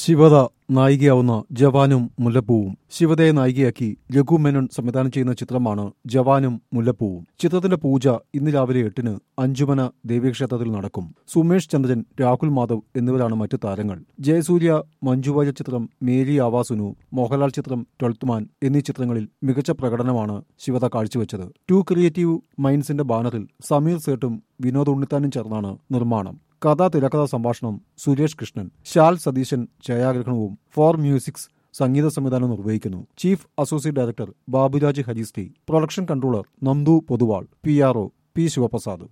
ശിവത നായികയാവുന്ന ജവാനും മുല്ലപ്പൂവും ശിവതയെ നായികയാക്കി രഘു മേനോൻ സംവിധാനം ചെയ്യുന്ന ചിത്രമാണ് ജവാനും മുല്ലപ്പൂവും ചിത്രത്തിന്റെ പൂജ ഇന്ന് രാവിലെ എട്ടിന് അഞ്ചുമന ദേവീക്ഷേത്രത്തിൽ നടക്കും സുമേഷ് ചന്ദ്രൻ രാഹുൽ മാധവ് എന്നിവരാണ് മറ്റു താരങ്ങൾ ജയസൂര്യ മഞ്ജുവാര്യ ചിത്രം മേരി ആവാസുനു മോഹൻലാൽ ചിത്രം ട്വൽത്ത് മാൻ എന്നീ ചിത്രങ്ങളിൽ മികച്ച പ്രകടനമാണ് ശിവത കാഴ്ചവെച്ചത് ടു ക്രിയേറ്റീവ് മൈൻഡ്സിന്റെ ബാനറിൽ സമീർ സേട്ടും വിനോദ് ഉണ്ണിത്താനും ചേർന്നാണ് നിർമ്മാണം കഥാ തിരക്കഥാ സംഭാഷണം സുരേഷ് കൃഷ്ണൻ ശാൽ സതീശൻ ഛായാഗ്രഹണവും ഫോർ മ്യൂസിക്സ് സംഗീത സംവിധാനം നിർവഹിക്കുന്നു ചീഫ് അസോസിയേറ്റ് ഡയറക്ടർ ബാബുരാജ് ഹരിസ്റ്റി production controller Nandu Poduval P R O P Sivaprasad